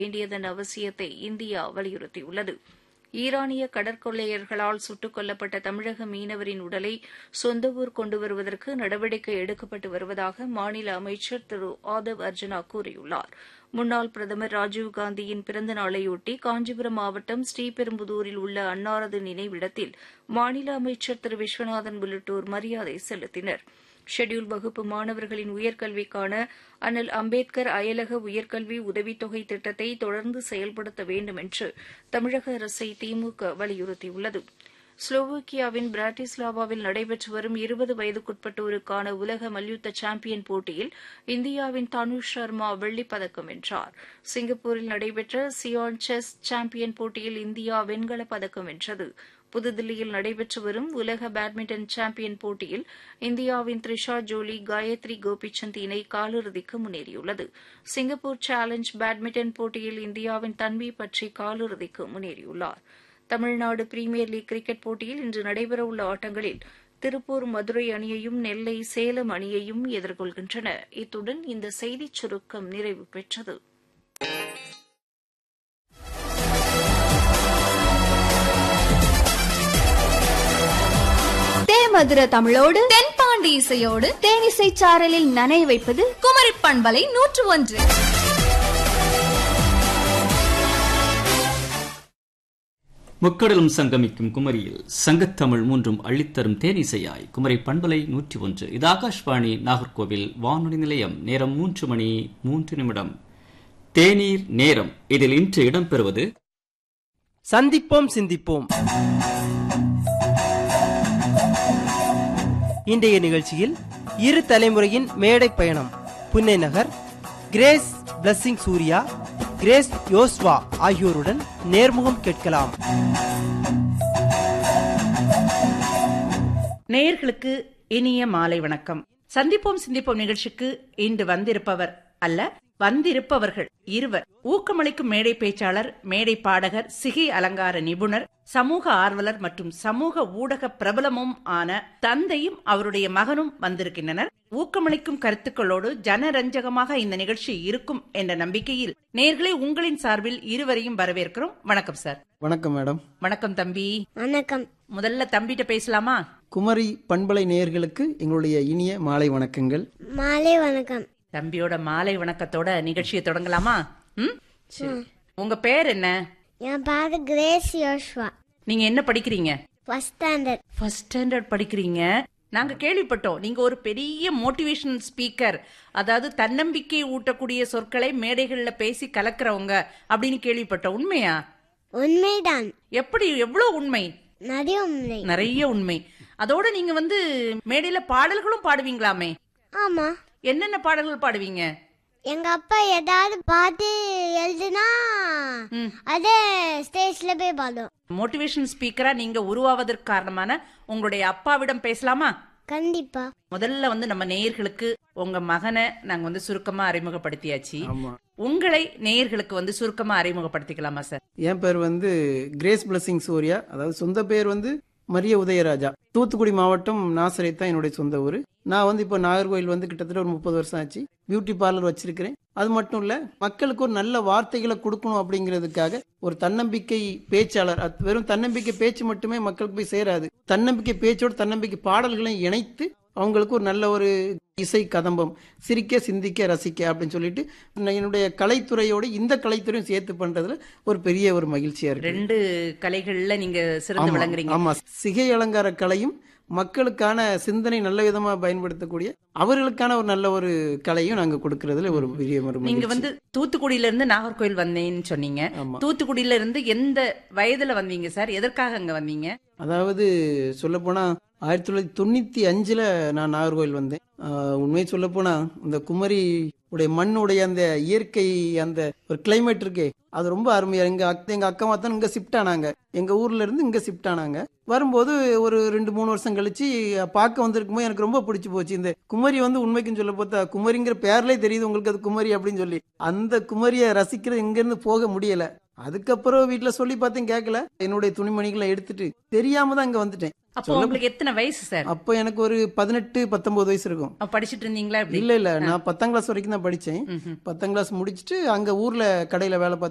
வேண்டியதன் அவசியத்தை இந்தியா வலியுறுத்தியுள்ளது ஈரானிய கடற்கொள்ளையர்களால் சுட்டுக் கொல்லப்பட்ட தமிழக மீனவரின் உடலை சொந்த ஊர் கொண்டு வருவதற்கு நடவடிக்கை எடுக்கப்பட்டு வருவதாக மாநில அமைச்சர் திரு ஆதவ் அர்ஜுனா கூறியுள்ளார் முன்னாள் பிரதமர் ராஜீவ்காந்தியின் பிறந்த நாளையொட்டி காஞ்சிபுரம் மாவட்டம் ஸ்ரீபெரும்புதூரில் உள்ள அன்னாரது நினைவிடத்தில் மாநில அமைச்சர் திரு விஸ்வநாதன் உள்ளிட்டோர் மரியாதை செலுத்தினர் ஷெட்யூல் வகுப்பு மாணவர்களின் உயர்கல்விக்கான அண்ணல் அம்பேத்கர் அயலக உயர்கல்வி உதவித்தொகை திட்டத்தை தொடர்ந்து செயல்படுத்த வேண்டும் என்று தமிழக அரசை திமுக வலியுறுத்தியுள்ளது ஸ்லோவோக்கியாவின் பிராட்டிஸ்லாவாவில் நடைபெற்று வரும் இருபது வயதுக்குட்பட்டோருக்கான உலக மல்யுத்த சாம்பியன் போட்டியில் இந்தியாவின் தனுஷ் சர்மா வெள்ளிப்பதக்கம் வென்றார் சிங்கப்பூரில் நடைபெற்ற சியான் செஸ் சாம்பியன் போட்டியில் இந்தியா வெண்கலப் பதக்கம் வென்றது புதுதில்லியில் நடைபெற்று வரும் உலக பேட்மிண்டன் சாம்பியன் போட்டியில் இந்தியாவின் த்ரிஷா ஜோலி காயத்ரி கோபிசந்த் இணை காலிறுதிக்கு முன்னேறியுள்ளது சிங்கப்பூர் சேலஞ்ச் பேட்மிண்டன் போட்டியில் இந்தியாவின் தன்வி பற்றி காலிறுதிக்கு முன்னேறியுள்ளார் தமிழ்நாடு பிரீமியர் லீக் கிரிக்கெட் போட்டியில் இன்று நடைபெறவுள்ள ஆட்டங்களில் திருப்பூர் மதுரை அணியையும் நெல்லை சேலம் அணியையும் எதிர்கொள்கின்றன இத்துடன் இந்த செய்திச் சுருக்கம் நிறைவு பெற்றது தேமதுர தமிழோடு தென்பாண்டி இசையோடு தேனிசை சாரலில் நனைய வைப்பது குமரி பண்பலை நூற்று ஒன்று முக்கடலும் சங்கமிக்கும் குமரியில் சங்கத்தமிழ் மூன்றும் அள்ளித்தரும் தேனிசையாய் குமரி பண்பலை நூற்றி ஒன்று இது ஆகாஷ்வாணி நாகர்கோவில் வானொலி நிலையம் நேரம் மூன்று மணி மூன்று நிமிடம் தேநீர் நேரம் இதில் இன்று இடம்பெறுவது சந்திப்போம் சிந்திப்போம் இன்றைய நிகழ்ச்சியில் இரு தலைமுறையின் மேடை பயணம் Punnai Nagar Grace Blessing Surya Grace Yoswa ஆகியோருடன் நேர்முகம் கேட்கலாம் நேயர்களுக்கு இனிய மாலை வணக்கம் சந்திப்போம் சிந்திப்போம் நிகழ்ச்சிக்கு இன்று வந்திருப்பவர் அல்ல வந்திருப்பவர்கள் இருவர் ஊக்கமளிக்கும் மேடை பேச்சாளர் மேடை பாடகர் சிகை அலங்கார நிபுணர் சமூக ஆர்வலர் மற்றும் சமூக ஊடக பிரபலமும் ஆன தந்தையும் அவருடைய மகனும் வந்திருக்கின்றனர் ஊக்கமளிக்கும் கருத்துக்களோடு ஜனரஞ்சகமாக இந்த நிகழ்ச்சி இருக்கும் என்ற நம்பிக்கையில் நேர்களை உங்களின் சார்பில் இருவரையும் வரவேற்கிறோம் வணக்கம் சார் வணக்கம் மேடம் வணக்கம் தம்பி வணக்கம் முதல்ல தம்பிட்ட பேசலாமா குமரி பண்பலை நேயர்களுக்கு எங்களுடைய இனிய மாலை வணக்கங்கள் மாலை வணக்கம் தம்பியோட மாலை வணக்கத்தோட நிகழ்ச்சியை தொடங்கலாமா ம் சரி உங்க பேர் என்ன என் பேரு கிரேஸ் யோஷ்வா நீங்க என்ன படிக்கிறீங்க ஃபர்ஸ்ட் ஸ்டாண்டர்ட் ஃபர்ஸ்ட் ஸ்டாண்டர்ட் படிக்கிறீங்க நாங்க கேள்விப்பட்டோம் நீங்க ஒரு பெரிய மோட்டிவேஷனல் ஸ்பீக்கர் அதாவது தன்னம்பிக்கை ஊட்டக்கூடிய சொற்களை மேடைகள்ல பேசி கலக்குறவங்க அப்படின்னு கேள்விப்பட்டோம் உண்மையா உண்மைதான் எப்படி எவ்வளவு உண்மை நிறைய உண்மை நிறைய உண்மை அதோட நீங்க வந்து மேடையில பாடல்களும் பாடுவீங்களாமே ஆமா என்னென்ன பாடல்கள் பாடுவீங்க எங்க அப்பா ஏதாவது பாட்டு எழுதுனா ம். அதே ஸ்டேஜ்ல போய் பாடும் மோட்டிவேஷன் ஸ்பீக்கரா நீங்க உருவாவதற்கு காரணமான உங்களுடைய அப்பாவிடம் பேசலாமா கண்டிப்பா முதல்ல வந்து நம்ம நேயர்களுக்கு உங்க மகனை நாங்க வந்து சுருக்கமா அறிமுகப்படுத்தியாச்சு ஆமா உங்களை நேயர்களுக்கு வந்து சுருக்கமா அறிமுகப்படுத்திக்கலாமா சார் என் பேர் வந்து கிரேஸ் பிளஸிங் சூர்யா அதாவது சொந்த பேர் வந்து மரிய உதயராஜா தூத்துக்குடி மாவட்டம் நாசரை தான் என்னுடைய சொந்த ஊர் நான் வந்து இப்போ நாகர்கோயில் வந்து கிட்டத்தட்ட ஒரு முப்பது வருஷம் ஆச்சு பியூட்டி பார்லர் வச்சிருக்கிறேன் அது மட்டும் இல்ல மக்களுக்கு ஒரு நல்ல வார்த்தைகளை கொடுக்கணும் அப்படிங்கிறதுக்காக ஒரு தன்னம்பிக்கை பேச்சாளர் அது வெறும் தன்னம்பிக்கை பேச்சு மட்டுமே மக்களுக்கு போய் சேராது தன்னம்பிக்கை பேச்சோடு தன்னம்பிக்கை பாடல்களையும் இணைத்து அவங்களுக்கு ஒரு நல்ல ஒரு இசை கதம்பம் சிரிக்க சிந்திக்க ரசிக்க அப்படின்னு சொல்லிட்டு நான் என்னுடைய கலைத்துறையோடு இந்த கலைத்துறையும் சேர்த்து பண்றதுல ஒரு பெரிய ஒரு மகிழ்ச்சியா இருக்கு ரெண்டு கலைகள்ல நீங்க சிறந்து ஆமா, விளங்குறீங்க ஆமா சிகை அலங்கார கலையும் மக்களுக்கான சிந்தனை நல்ல விதமா பயன்படுத்தக்கூடிய அவர்களுக்கான ஒரு நல்ல ஒரு கலையும் நாங்க கொடுக்கறதுல ஒரு பெரிய ஒரு நீங்க மகிழ்ச்சி. வந்து தூத்துக்குடியில இருந்து நாகர்கோயில் வந்தேன்னு சொன்னீங்க ஆமா. தூத்துக்குடியில இருந்து எந்த வயதுல வந்தீங்க சார் எதற்காக அங்க வந்தீங்க அதாவது சொல்ல போனா ஆயிரத்தி தொள்ளாயிரத்தி தொண்ணூத்தி அஞ்சுல நான் நாகர்கோயில் வந்தேன் ஆஹ் உண்மையை சொல்ல போனா இந்த குமரி உடைய மண்ணுடைய அந்த இயற்கை அந்த ஒரு கிளைமேட் இருக்கே அது ரொம்ப அருமையா எங்க அக்- எங்க அக்கா தான் இங்க ஷிஃப்ட் ஆனாங்க எங்க ஊர்ல இருந்து இங்க ஷிஃப்ட் ஆனாங்க வரும்போது ஒரு ரெண்டு மூணு வருஷம் கழிச்சு பார்க்க வந்திருக்கும்போது எனக்கு ரொம்ப பிடிச்சு போச்சு இந்த குமரி வந்து உண்மைக்குன்னு சொல்ல பார்த்தா குமரிங்கிற பேர்லயே தெரியுது உங்களுக்கு அது குமரி அப்படின்னு சொல்லி அந்த குமரியை ரசிக்கிறது இங்க இருந்து போக முடியல அதுக்கப்புறம் வீட்டுல சொல்லி பார்த்தேன் கேட்கல என்னுடைய துணிமணிகளை எடுத்துட்டு தெரியாம தான் இங்க வந்துட்டேன் அப்போ உங்களுக்கு எத்தனை வயசு சார் அப்போ எனக்கு ஒரு பதினெட்டு பத்தொன்பது வயசு இருக்கும் அப்ப படிச்சிட்டு இருந்தீங்களா எப்படி இல்ல இல்ல நான் பத்தாம் கிளாஸ் வரைக்கும் தான் படிச்சேன் ம்ஹும். பத்தாம் கிளாஸ் முடிச்சுட்டு அங்க ஊர்ல கடையில வேலை பார்த்து